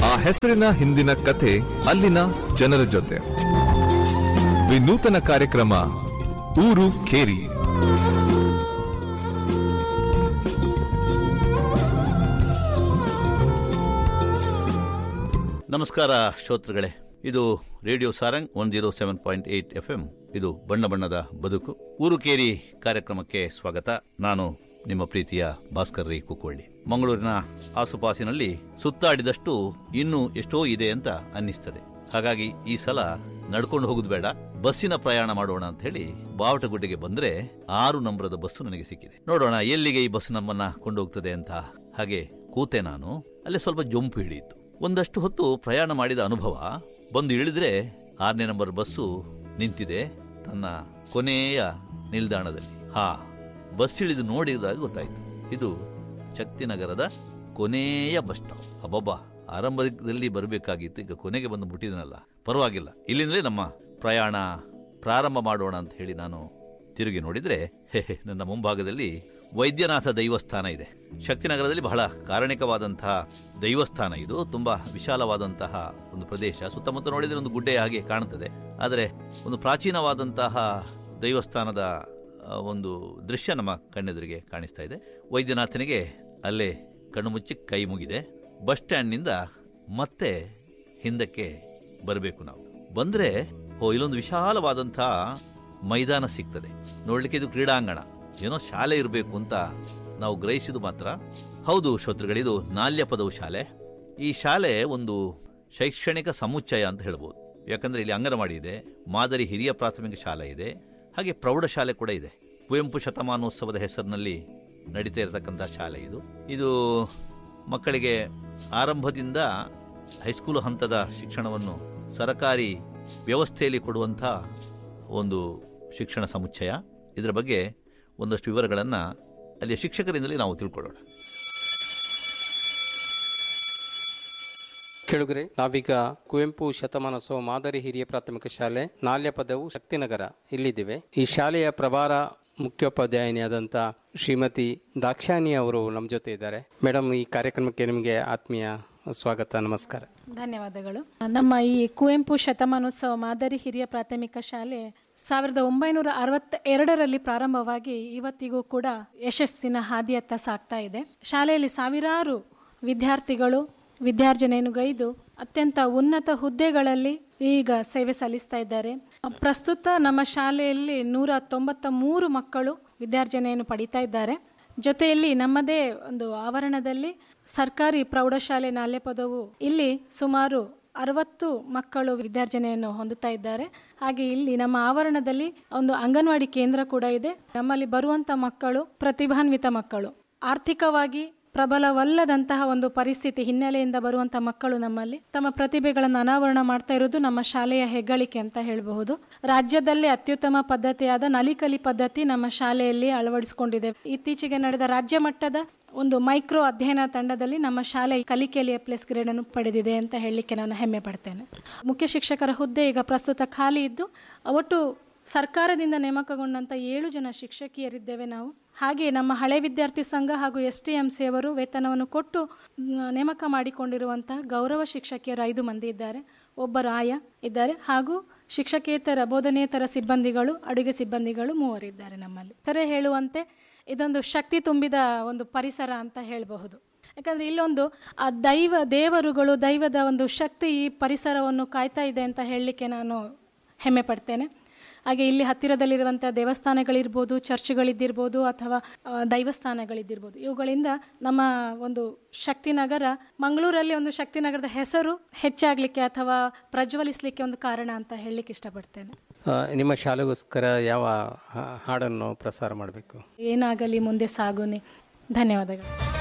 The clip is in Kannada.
ಆ ಹೆಸರಿನ ಹಿಂದಿನ ಕಥೆ ಅಲ್ಲಿನ ಜನರ ಜೊತೆ ವಿನೂತನ ಕಾರ್ಯಕ್ರಮ ಊರು ಕೇರಿ ನಮಸ್ಕಾರ ಶ್ರೋತೃಗಳೇ ಇದು radio Sarang one zero seven point eight F M ಇದು ಬಣ್ಣ ಬಣ್ಣದ ಬದುಕು ಊರು ಕೇರಿ ಕಾರ್ಯಕ್ರಮಕ್ಕೆ ಸ್ವಾಗತ ನಾನು ನಿಮ್ಮ ಪ್ರೀತಿಯ ಭಾಸ್ಕರ್ ರೈ ಕುಕ್ಕೊಳ್ಳಿ ಮಂಗಳೂರಿನ ಆಸುಪಾಸಿನಲ್ಲಿ ಸುತ್ತಾಡಿದಷ್ಟು ಇನ್ನೂ ಎಷ್ಟೋ ಇದೆ ಅಂತ ಅನ್ನಿಸ್ತದೆ ಹಾಗಾಗಿ ಈ ಸಲ ನಡ್ಕೊಂಡು ಹೋಗುದು ಬೇಡ ಬಸ್ಸಿನ ಪ್ರಯಾಣ ಮಾಡೋಣ ಅಂತ ಹೇಳಿ ಬಾವಟಗುಡ್ಡೆಗೆ ಬಂದ್ರೆ ಆರು ನಂಬರದ ಬಸ್ಸು ನನಗೆ ಸಿಕ್ಕಿದೆ ನೋಡೋಣ ಎಲ್ಲಿಗೆ ಈ ಬಸ್ ನಮ್ಮನ್ನ ಕೊಂಡೋಗ್ತದೆ ಅಂತ ಹಾಗೆ ಕೂತೆ ನಾನು ಅಲ್ಲಿ ಸ್ವಲ್ಪ ಜೊಂಪು ಹಿಡಿಯಿತು ಒಂದಷ್ಟು ಹೊತ್ತು ಪ್ರಯಾಣ ಮಾಡಿದ ಅನುಭವ ಬಂದು ಇಳಿದ್ರೆ ಆರನೇ ನಂಬರ್ ಬಸ್ಸು ನಿಂತಿದೆ ತನ್ನ ಕೊನೆಯ ನಿಲ್ದಾಣದಲ್ಲಿ ಹಾ ಬಸ್ ಇಳಿದು ನೋಡಿದಾಗ ಗೊತ್ತಾಯ್ತು ಇದು ಶಕ್ತಿನಗರದ ಕೊನೆಯ ಬಸ್ ಸ್ಟಾಪ್ ಅಬ್ಬಬ್ಬಾ ಆರಂಭದಲ್ಲಿ ಬರಬೇಕಾಗಿತ್ತು ಈಗ ಕೊನೆಗೆ ಬಂದು ಮುಟ್ಟಿದನಲ್ಲ ಪರವಾಗಿಲ್ಲ ಇಲ್ಲಿಂದಲೇ ನಮ್ಮ ಪ್ರಯಾಣ ಪ್ರಾರಂಭ ಮಾಡೋಣ ಅಂತ ಹೇಳಿ ನಾನು ತಿರುಗಿ ನೋಡಿದ್ರೆ ಹೇ, ಹೇ, ನನ್ನ ಮುಂಭಾಗದಲ್ಲಿ ವೈದ್ಯನಾಥ ದೈವಸ್ಥಾನ ಇದೆ ಶಕ್ತಿನಗರದಲ್ಲಿ ಬಹಳ ಕಾರಣಿಕವಾದಂತಹ ದೈವಸ್ಥಾನ ಇದು ತುಂಬಾ ವಿಶಾಲವಾದಂತಹ ಒಂದು ಪ್ರದೇಶ ಸುತ್ತಮುತ್ತ ನೋಡಿದ್ರೆ ಒಂದು ಗುಡ್ಡೆ ಹಾಗೆ ಕಾಣುತ್ತದೆ ಆದರೆ ಒಂದು ಪ್ರಾಚೀನವಾದಂತಹ ದೈವಸ್ಥಾನದ ಆ, ಒಂದು ದೃಶ್ಯ ನಮ್ಮ ಕಣ್ಣೆದುರಿಗೆ ಕಾಣಿಸ್ತಾ ಇದೆ ವೈದ್ಯನಾಥನಿಗೆ ಅಲ್ಲೇ ಕಣ್ಣು ಮುಚ್ಚಿ ಕೈ ಮುಗಿದೆ ಬಸ್ ಸ್ಟ್ಯಾಂಡ್ನಿಂದ ಮತ್ತೆ ಹಿಂದಕ್ಕೆ ಬರಬೇಕು ನಾವು ಬಂದ್ರೆ ಓ ಇಲ್ಲೊಂದು ವಿಶಾಲವಾದಂತಹ ಮೈದಾನ ಸಿಗ್ತದೆ ನೋಡ್ಲಿಕ್ಕೆ ಇದು ಕ್ರೀಡಾಂಗಣ ಏನೋ ಶಾಲೆ ಇರಬೇಕು ಅಂತ ನಾವು ಗ್ರಹಿಸಿದು ಮಾತ್ರ ಹೌದು ಶ್ರೋತೃಗಳಿದು ನಾಲ್ಯ ಪದವು ಶಾಲೆ ಈ ಶಾಲೆ ಒಂದು ಶೈಕ್ಷಣಿಕ ಸಮುಚ್ಚಯ ಅಂತ ಹೇಳ್ಬೋದು ಯಾಕಂದ್ರೆ ಇಲ್ಲಿ ಅಂಗನವಾಡಿ ಇದೆ ಮಾದರಿ ಹಿರಿಯ ಪ್ರಾಥಮಿಕ ಶಾಲೆ ಇದೆ ಹಾಗೆ ಪ್ರೌಢಶಾಲೆ ಕೂಡ ಇದೆ ಕುವೆಂಪು ಶತಮಾನೋತ್ಸವದ ಹೆಸರಿನಲ್ಲಿ ನಡೀತಾ ಇರತಕ್ಕಂಥ ಶಾಲೆ ಇದು ಇದು ಮಕ್ಕಳಿಗೆ ಆರಂಭದಿಂದ ಹೈಸ್ಕೂಲ್ ಹಂತದ ಶಿಕ್ಷಣವನ್ನು ಸರಕಾರಿ ವ್ಯವಸ್ಥೆಯಲ್ಲಿ ಕೊಡುವಂಥ ಒಂದು ಶಿಕ್ಷಣ ಸಮುಚ್ಚಯ ಇದರ ಬಗ್ಗೆ ಒಂದಷ್ಟು ವಿವರಗಳನ್ನು ಅಲ್ಲಿಯ ಶಿಕ್ಷಕರಿಂದಲೇ ನಾವು ತಿಳ್ಕೊಳ್ಳೋಣ ಕೆಳಗರೆ ನಾವೀಗ ಕುವೆಂಪು ಶತಮಾನೋತ್ಸವ ಮಾದರಿ ಹಿರಿಯ ಪ್ರಾಥಮಿಕ ಶಾಲೆ ನಾಲ್ಯ ಪದವು ಶಕ್ತಿನಗರ ಇಲ್ಲಿದ್ದೇವೆ ಈ ಶಾಲೆಯ ಪ್ರಭಾರ ಮುಖ್ಯೋಪಾಧ್ಯಾಯಿನಿಯಾದಂಥ ಶ್ರೀಮತಿ ದಾಕ್ಷಾಯಣಿ ಅವರು ನಮ್ಮ ಜೊತೆ ಇದ್ದಾರೆ ಮೇಡಮ್ ಈ ಕಾರ್ಯಕ್ರಮಕ್ಕೆ ನಿಮಗೆ ಆತ್ಮೀಯ ಸ್ವಾಗತ ನಮಸ್ಕಾರ ಧನ್ಯವಾದಗಳು ನಮ್ಮ ಈ ಕುವೆಂಪು ಶತಮಾನೋತ್ಸವ ಮಾದರಿ ಹಿರಿಯ ಪ್ರಾಥಮಿಕ ಶಾಲೆ ಸಾವಿರದ ಒಂಬೈನೂರ ಅರವತ್ತ ಎರಡರಲ್ಲಿ ಪ್ರಾರಂಭವಾಗಿ ಇವತ್ತಿಗೂ ಕೂಡ ಯಶಸ್ಸಿನ ಹಾದಿಯತ್ತ ಸಾಗ್ತಾ ಇದೆ ಶಾಲೆಯಲ್ಲಿ ಸಾವಿರಾರು ವಿದ್ಯಾರ್ಥಿಗಳು ವಿದ್ಯಾರ್ಜನೆಯನ್ನು ಗೈದು ಅತ್ಯಂತ ಉನ್ನತ ಹುದ್ದೆಗಳಲ್ಲಿ ಈಗ ಸೇವೆ ಸಲ್ಲಿಸ್ತಾ ಇದ್ದಾರೆ ಪ್ರಸ್ತುತ ನಮ್ಮ ಶಾಲೆಯಲ್ಲಿ ನೂರ ತೊಂಬತ್ತ ಮೂರು ಮಕ್ಕಳು ವಿದ್ಯಾರ್ಜನೆಯನ್ನು ಪಡಿತಾ ಇದ್ದಾರೆ ಜೊತೆಯಲ್ಲಿ ನಮ್ಮದೇ ಒಂದು ಆವರಣದಲ್ಲಿ ಸರ್ಕಾರಿ ಪ್ರೌಢಶಾಲೆ ನಾಲ್ಯ ಪದವು ಇಲ್ಲಿ ಸುಮಾರು ಅರವತ್ತು ಮಕ್ಕಳು ವಿದ್ಯಾರ್ಜನೆಯನ್ನು ಹೊಂದುತ್ತಾ ಇದ್ದಾರೆ ಹಾಗೆ ಇಲ್ಲಿ ನಮ್ಮ ಆವರಣದಲ್ಲಿ ಒಂದು ಅಂಗನವಾಡಿ ಕೇಂದ್ರ ಕೂಡ ಇದೆ ನಮ್ಮಲ್ಲಿ ಬರುವಂತ ಮಕ್ಕಳು ಪ್ರತಿಭಾನ್ವಿತ ಮಕ್ಕಳು ಆರ್ಥಿಕವಾಗಿ ಪ್ರಬಲವಲ್ಲದಂತಹ ಒಂದು ಪರಿಸ್ಥಿತಿ ಹಿನ್ನೆಲೆಯಿಂದ ಬರುವಂತ ಮಕ್ಕಳು ನಮ್ಮಲ್ಲಿ ತಮ್ಮ ಪ್ರತಿಭೆಗಳನ್ನು ಅನಾವರಣ ಮಾಡ್ತಾ ಇರೋದು ನಮ್ಮ ಶಾಲೆಯ ಹೆಗ್ಗಳಿಕೆ ಅಂತ ಹೇಳಬಹುದು ರಾಜ್ಯದಲ್ಲಿ ಅತ್ಯುತ್ತಮ ಪದ್ಧತಿಯಾದ ನಲಿಕಲಿ ಪದ್ಧತಿ ನಮ್ಮ ಶಾಲೆಯಲ್ಲಿ ಅಳವಡಿಸಿಕೊಂಡಿದೆ ಇತ್ತೀಚೆಗೆ ನಡೆದ ರಾಜ್ಯ ಮಟ್ಟದ ಒಂದು ಮೈಕ್ರೋ ಅಧ್ಯಯನ ತಂಡದಲ್ಲಿ ನಮ್ಮ ಶಾಲೆ ಕಲಿಕೆಯಲ್ಲಿ ಎ ಪ್ಲಸ್ ಗ್ರೇಡ್ ಅನ್ನು ಪಡೆದಿದೆ ಅಂತ ಹೇಳಲಿಕ್ಕೆ ನಾನು ಹೆಮ್ಮೆ ಪಡ್ತೇನೆ ಮುಖ್ಯ ಶಿಕ್ಷಕರ ಹುದ್ದೆ ಈಗ ಪ್ರಸ್ತುತ ಖಾಲಿ ಇದ್ದು ಒಟ್ಟು ಸರ್ಕಾರದಿಂದ ನೇಮಕಗೊಂಡಂತ ಏಳು ಜನ ಶಿಕ್ಷಕಿಯರಿದ್ದೇವೆ ನಾವು ಹಾಗೆ ನಮ್ಮ ಹಳೆ ವಿದ್ಯಾರ್ಥಿ ಸಂಘ ಹಾಗೂ ಎಸ್ ಟಿ ಎಂ ಸಿ ಅವರು ವೇತನವನ್ನು ಕೊಟ್ಟು ಮ್, ನೇಮಕ ಮಾಡಿಕೊಂಡಿರುವಂತಹ ಗೌರವ ಶಿಕ್ಷಕಿಯರು ಐದು ಮಂದಿ ಇದ್ದಾರೆ ಒಬ್ಬರು ಆಯ ಇದ್ದಾರೆ ಹಾಗೂ ಶಿಕ್ಷಕೇತರ ಬೋಧನೇತರ ಸಿಬ್ಬಂದಿಗಳು ಅಡುಗೆ ಸಿಬ್ಬಂದಿಗಳು ಮೂವರಿದ್ದಾರೆ ನಮ್ಮಲ್ಲಿ ಸರಿ ಹೇಳುವಂತೆ ಇದೊಂದು ಶಕ್ತಿ ತುಂಬಿದ ಒಂದು ಪರಿಸರ ಅಂತ ಹೇಳಬಹುದು ಯಾಕಂದ್ರೆ ಇಲ್ಲೊಂದು ಆ ದೈವ ದೇವರುಗಳು ದೈವದ ಒಂದು ಶಕ್ತಿ ಈ ಪರಿಸರವನ್ನು ಕಾಯ್ತಾ ಇದೆ ಅಂತ ಹೇಳಲಿಕ್ಕೆ ನಾನು ಹೆಮ್ಮೆ ಪಡ್ತೇನೆ ಹಾಗೆ ಇಲ್ಲಿ ಹತ್ತಿರದಲ್ಲಿರುವಂಥ ದೇವಸ್ಥಾನಗಳಿರ್ಬೋದು ಚರ್ಚ್ಗಳಿದ್ದಿರ್ಬೋದು ಅಥವಾ ಆ, ದೈವಸ್ಥಾನಗಳಿದ್ದಿರ್ಬೋದು ಇವುಗಳಿಂದ ನಮ್ಮ ಒಂದು ಶಕ್ತಿನಗರ ಮಂಗಳೂರಲ್ಲಿ ಒಂದು ಶಕ್ತಿನಗರದ ಹೆಸರು ಹೆಚ್ಚಾಗಲಿಕ್ಕೆ ಅಥವಾ ಪ್ರಜ್ವಲಿಸಲಿಕ್ಕೆ ಒಂದು ಕಾರಣ ಅಂತ ಹೇಳಲಿಕ್ಕೆ ಇಷ್ಟಪಡ್ತೇನೆ ಆ, ನಿಮ್ಮ ಶಾಲೆಗೋಸ್ಕರ ಯಾವ ಹಾ- ಹಾಡನ್ನು ಪ್ರಸಾರ ಮಾಡಬೇಕು ಏನಾಗಲಿ ಮುಂದೆ ಸಾಗುನೆ ಧನ್ಯವಾದಗಳು